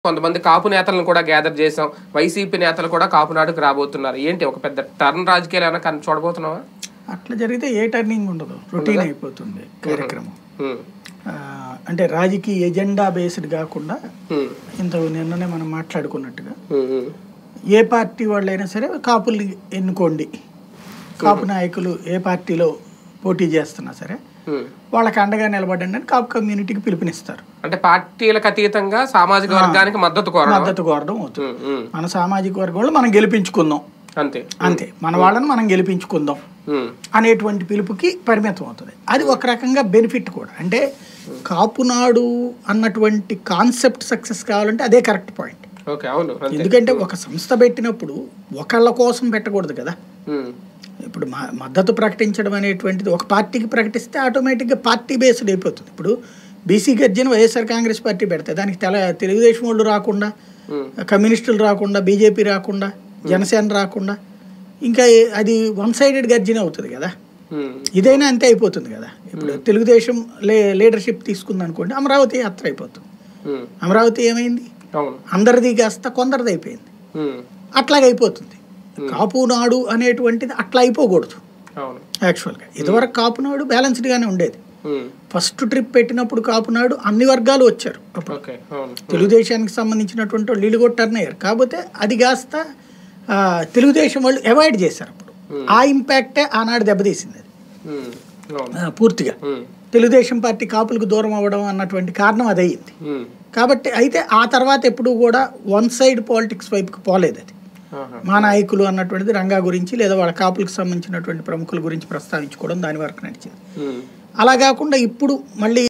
కొంతమంది కాపు నేతలను కూడా గ్యాదర్ చేసాం వైసీపీ నేతలు కూడా కాపు నాడుకు రాబోతున్నారు ఏంటి ఒక పెద్ద టర్న్ రాజకీయాలు ఏమైనా కన్ చూడబోతున్నావా అట్లా జరిగితే ఏ టర్నింగ్ ఉండదు రొటీన్ అయిపోతుంది కార్యక్రమం ఉమ్, ఆ, అంటే రాజకీయ ఎజెండా బేస్డ్ కాకుండా ఉమ్, ఇంత నిన్ననే మనం మాట్లాడుకున్నట్టుగా ఉమ్, ఉమ్, ఏ పార్టీ వాళ్ళైనా సరే కాపుల్ని ఎన్నుకోండి కాపు నాయకులు ఏ పార్టీలో పోటీ చేస్తున్నా సరే ఉమ్. వాళ్ళకి అండగా నిలబడండి అని కాపు కమ్యూనిటీకి పిలుపునిస్తారు అంటే పార్టీలకు అతీతంగా సామాజిక వర్గానికి మద్దతు కోరడం మద్దతు కోరడం అవుతుంది ఉమ్, ఉమ్, మన సామాజిక వర్గంలో మనం గెలిపించుకుందాం అంతే అంతే మన వాళ్ళని మనం గెలిపించుకుందాం ఉమ్, అనేటువంటి పిలుపుకి పరిమితం అవుతుంది అది ఒక రకంగా బెనిఫిట్ కూడా అంటే కాపునాడు అన్నటువంటి కాన్సెప్ట్ సక్సెస్ కావాలంటే అదే కరెక్ట్ పాయింట్ ఓకే అవును అంతే ఎందుకంటే ఒక సంస్థ పెట్టినప్పుడు ఒకళ్ళ కోసం పెట్టకూడదు కదా ఉమ్, ఇప్పుడు మ- మద్దతు ప్రకటించడం అనేటువంటిది ఒక పార్టీకి ప్రకటిస్తే ఆటోమేటిక్గా పార్టీ బేస్డ్ అయిపోతుంది ఇప్పుడు బీసీ గర్జన వైఎస్ఆర్ కాంగ్రెస్ పార్టీ పెడతాయి దానికి తెల తెలుగుదేశం వాళ్ళు రాకుండా ఉమ్, కమ్యూనిస్టులు రాకుండా బీజేపీ రాకుండా జనసేన రాకుండా ఇంకా ఏ- అది వన్ సైడెడ్ గర్జన అవుతుంది కదా ఉమ్, ఇదైనా అంతే అయిపోతుంది కదా ఇప్పుడు తెలుగుదేశం లే లీడర్షిప్ తీసుకుంది అనుకోండి అమరావతి యాత్ర అయిపోతుంది ఉమ్, అమరావతి ఏమైంది అవును అందరిది కాస్త కొందరిది అయిపోయింది ఉమ్, అట్లాగే అయిపోతుంది కాపునాడు అనేటువంటిది అట్లా అయిపోకూడదు అవును యాక్చువల్గా ఇదివరకు కాపునాడు బ్యాలెన్స్డ్గానే ఉండేది ఉమ్, ఫస్ట్ ట్రిప్ పెట్టినప్పుడు కాపునాడు అన్ని వర్గాలు వచ్చారు అప్పుడు ఓకే అవును తెలుగుదేశానికి సంబంధించినటువంటి వాళ్ళు వీళ్ళు కూడా టర్న్ అయ్యారు కాకపోతే అది కాస్త ఆ, తెలుగుదేశం వాళ్ళు అవాయిడ్ చేశారు అప్పుడు ఆ ఇంపాక్టే ఆనాడు దెబ్బతీసింది అది ఉమ్, అవును ఆ, పూర్తిగా ఉమ్, తెలుగుదేశం పార్టీ కాపులకు దూరం అవ్వడం అన్నటువంటి కారణం అదయ్యింది ఉమ్, కాబట్టి అయితే ఆ తర్వాత ఎప్పుడూ కూడా వన్ సైడ్ పాలిటిక్స్ వైపుకి పోలేదు అది ఆహా. మా నాయకులు అన్నటువంటిది రంగా గురించి లేదా వాళ్ళ కాపులకు సంబంధించినటువంటి ప్రముఖుల గురించి ప్రస్తావించుకోవడం దాని వరకు నడిచింది ఉమ్. అలా కాకుండా ఇప్పుడు మళ్ళీ